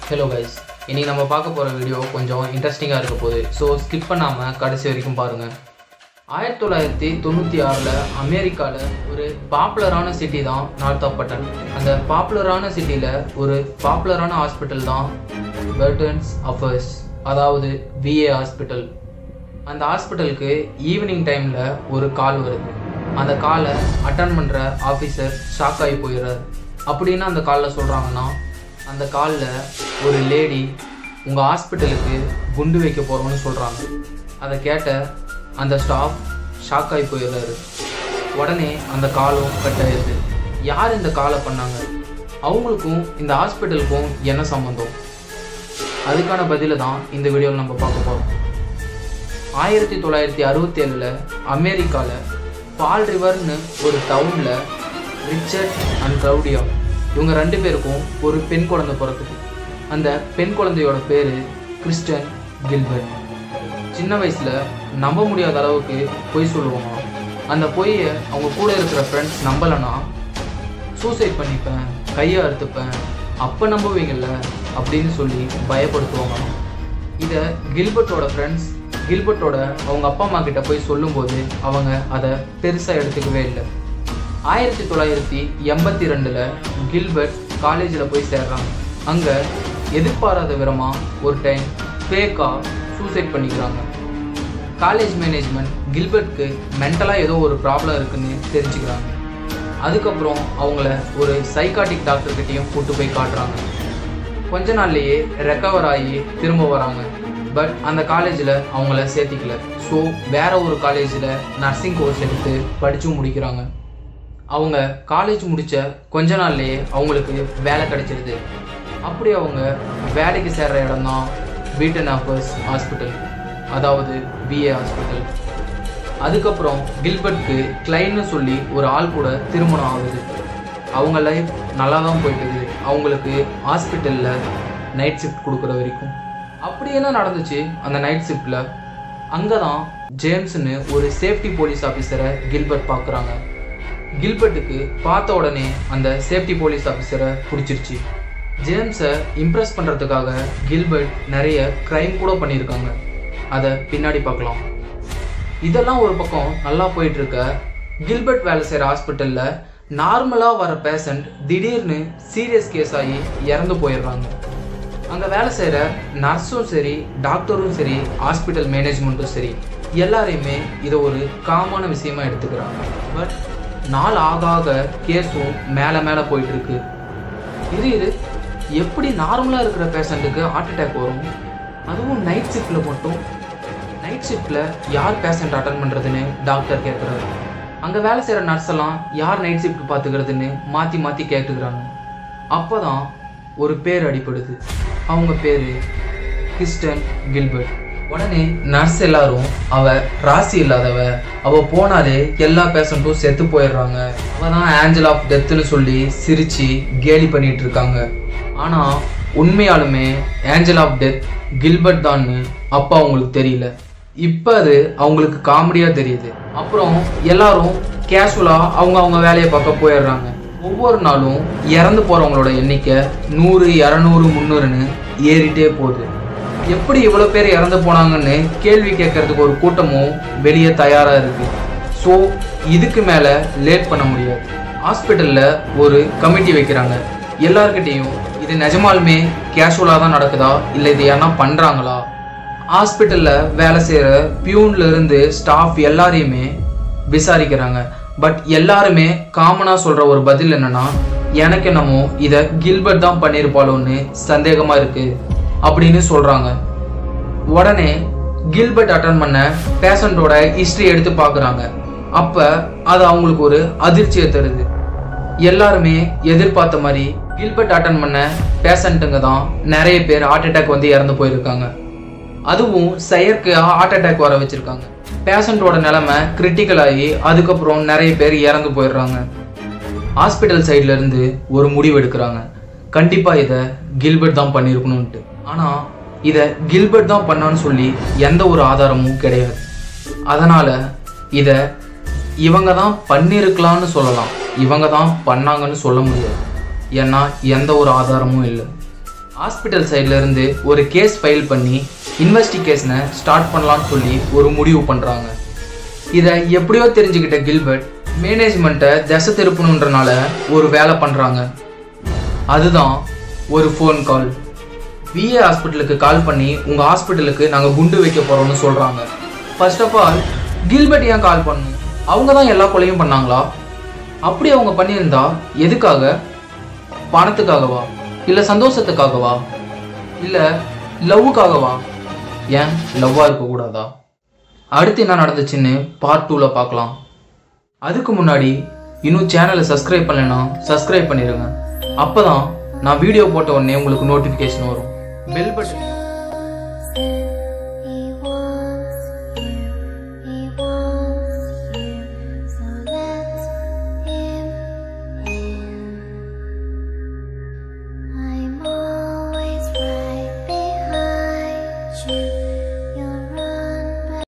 hello guys இன்னைக்கு நம்ம பார்க்க போகிற வீடியோ கொஞ்சம் இன்ட்ரெஸ்டிங்காக இருக்க போகுது ஸோ ஸ்கிப் பண்ணாமல் கடைசி வரைக்கும் பாருங்கள் ஆயிரத்தி தொள்ளாயிரத்தி தொண்ணூற்றி ஆறில் அமெரிக்காவில் ஒரு பாப்புலரான சிட்டி தான் நார்த்தாப்பட்டன் அந்த பாப்புலரான சிட்டியில் ஒரு பாப்புலரான ஹாஸ்பிட்டல் தான் வெர்டன்ஸ் அஃபர்ஸ் அதாவது விஏ ஹாஸ்பிட்டல் அந்த ஹாஸ்பிட்டலுக்கு ஈவினிங் டைமில் ஒரு கால் வருது அந்த காலை அட்டன் பண்ணுற ஆஃபீஸர் ஷாக் ஆகி போயிடுறாரு அப்படின்னு அந்த காலில் சொல்கிறாங்கன்னா அந்த காலில் ஒரு லேடி உங்கள் ஹாஸ்பிட்டலுக்கு குண்டு வைக்க போகிறோம்னு சொல்கிறாங்க அதை கேட்ட அந்த ஸ்டாஃப் ஷாக் ஆகி போயிடுறாரு உடனே அந்த காலும் கட் ஆயிடுது யார் இந்த காலை பண்ணாங்க அவங்களுக்கும் இந்த ஹாஸ்பிட்டலுக்கும் என்ன சம்மந்தம் அதுக்கான பதிலை தான் இந்த வீடியோவில் நம்ம பார்க்க போகிறோம் ஆயிரத்தி தொள்ளாயிரத்தி அறுபத்தி ஏழில் அமெரிக்காவில் பால் ரிவர்னு ஒரு டவுனில் ரிச்சர்ட் அண்ட் க்ளவுடியா இவங்க ரெண்டு பேருக்கும் ஒரு பெண் குழந்தை பிறக்குது அந்த பெண் குழந்தையோட பேர் கிறிஸ்டன் கில்பர்ட் சின்ன வயசில் நம்ப முடியாத அளவுக்கு பொய் சொல்லுவாங்க அந்த பொய்யை அவங்க கூட இருக்கிற ஃப்ரெண்ட்ஸ் நம்பலைன்னா சூசைட் பண்ணிப்பேன் கையை அறுத்துப்பேன் அப்போ நம்புவீங்கல்ல அப்படின்னு சொல்லி பயப்படுத்துவாங்க இதை கில்பர்ட்டோட ஃப்ரெண்ட்ஸ் கில்பர்ட்டோட அவங்க அப்பா அம்மா கிட்ட போய் சொல்லும்போது அவங்க அதை பெருசாக எடுத்துக்கவே இல்லை ஆயிரத்தி தொள்ளாயிரத்தி எண்பத்தி ரெண்டில் கில்பர்ட் காலேஜில் போய் சேர்றாங்க அங்கே எதிர்பாராத விதமாக ஒரு டைம் ஃபேக்காக சூசைட் பண்ணிக்கிறாங்க காலேஜ் மேனேஜ்மெண்ட் கில்பர்ட்க்கு மென்டலாக ஏதோ ஒரு ப்ராப்ளம் இருக்குன்னு தெரிஞ்சுக்கிறாங்க அதுக்கப்புறம் அவங்கள ஒரு சைக்காட்டிக் டாக்டர்கிட்டையும் கூட்டு போய் காட்டுறாங்க கொஞ்ச நாள்லயே ரெக்கவர் ஆகி திரும்ப வராங்க பட் அந்த காலேஜில் அவங்கள சேர்த்திக்கல ஸோ வேற ஒரு காலேஜில் நர்சிங் கோர்ஸ் எடுத்து படித்து முடிக்கிறாங்க அவங்க காலேஜ் முடித்த கொஞ்ச நாள்லயே அவங்களுக்கு வேலை கிடைச்சிருது அப்படி அவங்க வேலைக்கு சேர்ற இடம் தான் பீட்டன் ஆஃபர்ஸ் ஹாஸ்பிட்டல் அதாவது பிஏ ஹாஸ்பிட்டல் அதுக்கப்புறம் கில்பர்ட்க்கு கிளைன்னு சொல்லி ஒரு ஆள் கூட திருமணம் ஆகுது அவங்க லைஃப் நல்லா தான் போயிட்டுது அவங்களுக்கு ஹாஸ்பிட்டலில் நைட் ஷிஃப்ட் கொடுக்குற வரைக்கும் அப்படி என்ன நடந்துச்சு அந்த நைட் ஷிஃப்டில் அங்கே தான் ஜேம்ஸ்னு ஒரு சேஃப்டி போலீஸ் ஆஃபீஸரை கில்பர்ட் பார்க்குறாங்க கில்பர்ட்டுக்கு பார்த்த உடனே அந்த சேஃப்டி போலீஸ் ஆஃபீஸரை பிடிச்சிருச்சு ஜேம்ஸை இம்ப்ரெஸ் பண்ணுறதுக்காக கில்பர்ட் நிறைய க்ரைம் கூட பண்ணியிருக்காங்க அதை பின்னாடி பார்க்கலாம் இதெல்லாம் ஒரு பக்கம் நல்லா போயிட்டு இருக்க கில்பர்ட் வேலை செய்கிற ஹாஸ்பிட்டலில் நார்மலாக வர பேஷண்ட் திடீர்னு சீரியஸ் கேஸ் ஆகி இறந்து போயிடுறாங்க அங்கே வேலை செய்கிற நர்ஸும் சரி டாக்டரும் சரி ஹாஸ்பிட்டல் மேனேஜ்மெண்ட்டும் சரி எல்லாரையுமே இதை ஒரு காமான விஷயமா எடுத்துக்கிறாங்க பட் நாள் ஆக ஆக கேஸும் மேலே மேலே போயிட்டு இருக்கு இது இது எப்படி நார்மலாக இருக்கிற பேஷண்ட்டுக்கு ஹார்ட் அட்டாக் வரும் அதுவும் நைட் ஷிஃப்டில் மட்டும் நைட் ஷிஃப்ட்டில் யார் பேஷண்ட் அட்டன் பண்ணுறதுன்னு டாக்டர் கேட்குறாரு அங்கே வேலை செய்கிற நர்ஸ் எல்லாம் யார் நைட் ஷிஃப்ட் பார்த்துக்கிறதுன்னு மாற்றி மாற்றி கேட்டுக்கிறாங்க அப்போ தான் ஒரு பேர் அடிப்படுது அவங்க பேர் கிறிஸ்டன் கில்பர்ட் உடனே நர்ஸ் எல்லாரும் அவ ராசி இல்லாதவ அவ போனாலே எல்லா பேஷண்ட்டும் செத்து போயிடுறாங்க அவ தான் ஆஞ்சல் ஆஃப் டெத்துன்னு சொல்லி சிரிச்சு கேலி பண்ணிட்டு இருக்காங்க ஆனா உண்மையாலுமே ஏஞ்சல் ஆஃப் டெத் கில்பர்ட் தான்னு அப்போ அவங்களுக்கு தெரியல இப்போ அது அவங்களுக்கு காமெடியாக தெரியுது அப்புறம் எல்லாரும் கேஷுவலாக அவங்க அவங்க வேலையை பார்க்க போயிடுறாங்க ஒவ்வொரு நாளும் இறந்து போகிறவங்களோட எண்ணிக்கை நூறு இரநூறு முந்நூறுன்னு ஏறிட்டே போகுது எப்படி இவ்வளோ பேர் இறந்து போனாங்கன்னு கேள்வி கேட்கறதுக்கு ஒரு கூட்டமும் வெளியே தயாராக இருக்கு ஸோ இதுக்கு மேலே லேட் பண்ண முடியாது ஹாஸ்பிட்டலில் ஒரு கமிட்டி வைக்கிறாங்க எல்லார்கிட்டேயும் இது நிஜமாலுமே கேஷுவலாக தான் நடக்குதா இல்லை இது யாருன்னா பண்ணுறாங்களா ஹாஸ்பிட்டலில் வேலை செய்கிற பியூன்ல இருந்து ஸ்டாஃப் எல்லாரையுமே விசாரிக்கிறாங்க பட் எல்லாருமே காமனாக சொல்கிற ஒரு பதில் என்னன்னா எனக்கு என்னமோ இதை கில்பர்ட் தான் பண்ணியிருப்பாளோன்னு சந்தேகமாக இருக்கு அப்படின்னு சொல்கிறாங்க உடனே கில்பர்ட் அட்டன் பண்ண பேஷண்ட்டோட ஹிஸ்ட்ரி எடுத்து பார்க்குறாங்க அப்போ அது அவங்களுக்கு ஒரு அதிர்ச்சியை தருது எல்லாருமே எதிர்பார்த்த மாதிரி கில்பர்ட் அட்டன் பண்ண பேஷண்ட்டுங்க தான் நிறைய பேர் ஹார்ட் அட்டாக் வந்து இறந்து போயிருக்காங்க அதுவும் செயற்கையாக ஹார்ட் அட்டாக் வர வச்சிருக்காங்க பேஷண்ட்டோட நிலைமை கிரிட்டிக்கல் ஆகி அதுக்கப்புறம் நிறைய பேர் இறந்து போயிடுறாங்க ஹாஸ்பிட்டல் சைட்ல இருந்து ஒரு முடிவு எடுக்கிறாங்க கண்டிப்பாக இதை கில்பர்ட் தான் பண்ணியிருக்கணும்ட்டு ஆனால் இதை கில்பர்ட் தான் பண்ணான்னு சொல்லி எந்த ஒரு ஆதாரமும் கிடையாது அதனால் இதை இவங்க தான் பண்ணியிருக்கலாம்னு சொல்லலாம் இவங்க தான் பண்ணாங்கன்னு சொல்ல முடியாது ஏன்னா எந்த ஒரு ஆதாரமும் இல்லை ஹாஸ்பிட்டல் சைடுல இருந்து ஒரு கேஸ் ஃபைல் பண்ணி இன்வெஸ்டிகேஷனை ஸ்டார்ட் பண்ணலாம்னு சொல்லி ஒரு முடிவு பண்ணுறாங்க இதை எப்படியோ தெரிஞ்சுக்கிட்ட கில்பர்ட் மேனேஜ்மெண்ட்டை திசை திருப்பணுன்றனால ஒரு வேலை பண்ணுறாங்க அதுதான் ஒரு ஃபோன் கால் விஏ ஹாஸ்பிட்டலுக்கு கால் பண்ணி உங்கள் ஹாஸ்பிட்டலுக்கு நாங்கள் குண்டு வைக்க போகிறோம்னு சொல்கிறாங்க ஃபர்ஸ்ட் ஆஃப் ஆல் கில்பர்ட் ஏன் கால் பண்ணணும் அவங்க தான் எல்லா கொலையும் பண்ணாங்களா அப்படி அவங்க பண்ணியிருந்தா எதுக்காக பணத்துக்காகவா இல்லை சந்தோஷத்துக்காகவா இல்லை லவ்வுக்காகவா ஏன் லவ்வாக இருக்கக்கூடாதா அடுத்து என்ன நடந்துச்சுன்னு பார்ட் டூவில் பார்க்கலாம் அதுக்கு முன்னாடி இன்னும் சேனலை சப்ஸ்கிரைப் பண்ணலைன்னா சப்ஸ்கிரைப் பண்ணிடுங்க அப்போ தான் நான் வீடியோ போட்ட உடனே உங்களுக்கு நோட்டிஃபிகேஷன் வரும் பெல் பட்டன்